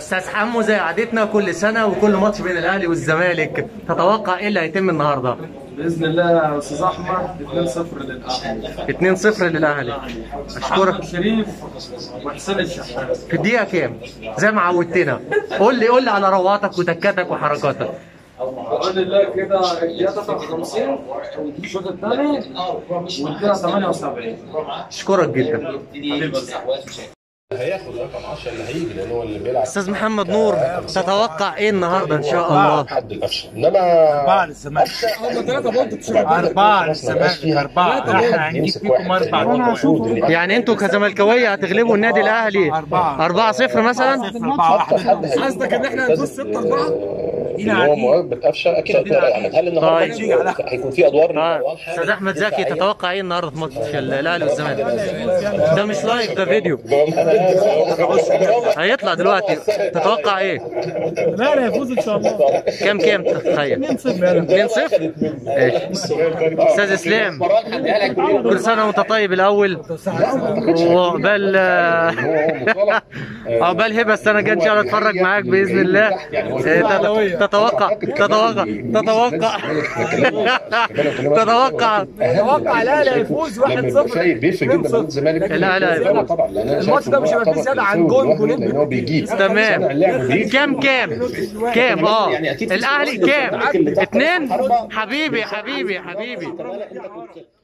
استاذ حمو زي عادتنا كل سنه وكل ماتش بين الاهلي والزمالك تتوقع ايه اللي هيتم النهارده باذن الله يا استاذ احمد 2-0 للاهلي 2-0 للاهلي اشكرك محمد شريف وحسين الشحات في الدقيقه كام زي ما عودتنا قول لي قول لي على رواتك وتكاتك وحركاتك بقول الله كده الدقيقه 53 الشوط الثاني والدقيقه 78 اشكرك جدا هياخد رقم 10 اللي هيجي لان هو اللي بيلعب استاذ محمد نور تتوقع ايه النهارده ان شاء الله حد القفشه انما أربعة للزمالك أربعة للزمالك أربعة إحنا هنجيب فيكم أربع نقط يعني انتوا كزملكاويه هتغلبوا النادي الاهلي أربعة. 4-0 مثلا أربعة واحد قصدك ان احنا هنفوز 6 4 اللي هو مواجهه قفشه اكيد هتبقى يعني هل النهارده طيب. هيكون في ادوار طيب واضحة؟ استاذ احمد زكي تتوقع ايه النهارده في ماتش الاهلي والزمالك ده مش لايف ده فيديو هيطلع دلوقتي تتوقع ايه لا لا يفوز إن شاء الله كام كام تتخيل 2-0 ماشي استاذ اسلام كل سنه وانت طيب الاول وعقبال عقبال هبه السنه الجايه ان شاء الله اتفرج معاك باذن الله إيه، تتوقع تتوقع تتوقع تتوقع اتوقع الاهلي هيفوز 1-0 بيفرق جدا بين الزمالك لا، لا. طبعا لان أنا الماتش شايفه ده مش هيبقى فيه طبعاً زيادة عن بيفوز جون، وهو جونين لأن هو بيجيب تمام اللعب بيجي كام كام كام اه الاهلي كام اتنين حبيبي حبيبي حبيبي